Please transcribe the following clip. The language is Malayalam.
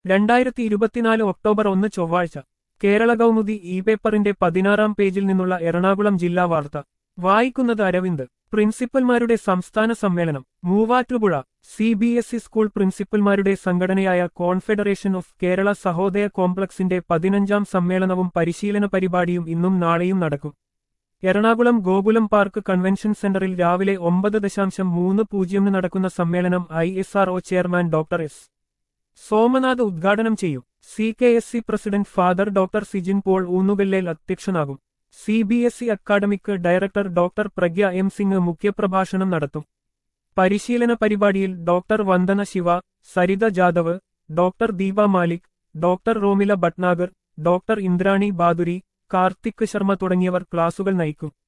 രണ്ടായിരത്തി ഇരുപത്തിനാല് ഒക്ടോബർ ഒന്ന് ചൊവ്വാഴ്ച കേരള കൗമുദി ഇ പേപ്പറിന്റെ പതിനാറാം പേജിൽ നിന്നുള്ള എറണാകുളം ജില്ലാ വാർത്ത വായിക്കുന്നത് അരവിന്ദ് പ്രിൻസിപ്പൽമാരുടെ സംസ്ഥാന സമ്മേളനം Muvattupuzha C B S E school പ്രിൻസിപ്പൽമാരുടെ സംഘടനയായ കോൺഫെഡറേഷൻ ഓഫ് കേരള സഹോദയ കോംപ്ലക്സിന്റെ പതിനഞ്ചാം സമ്മേളനവും പരിശീലന പരിപാടിയും ഇന്നും നാളെയും നടക്കും എറണാകുളം ഗോകുലം പാർക്ക് കൺവെൻഷൻ സെന്ററിൽ രാവിലെ ഒമ്പത് ദശാംശം മൂന്ന് പൂജ്യമിന് നടക്കുന്ന സമ്മേളനം I S R chairman doctor S Somanath ഉദ്ഘാടനം ചെയ്യും C K S C president father doctor Sijin Paul Oonnukallel അധ്യക്ഷനാകും C B S E academic director doctor Pragya M Singh മുഖ്യപ്രഭാഷണം നടത്തും പരിശീലന പരിപാടിയിൽ doctor Vandana Shiva Saritha Jadhav doctor Deepa Malik doctor Romila Bhatnagar doctor Indrani Bhaduri Karthik Sharma തുടങ്ങിയവർ ക്ലാസുകൾ നയിക്കും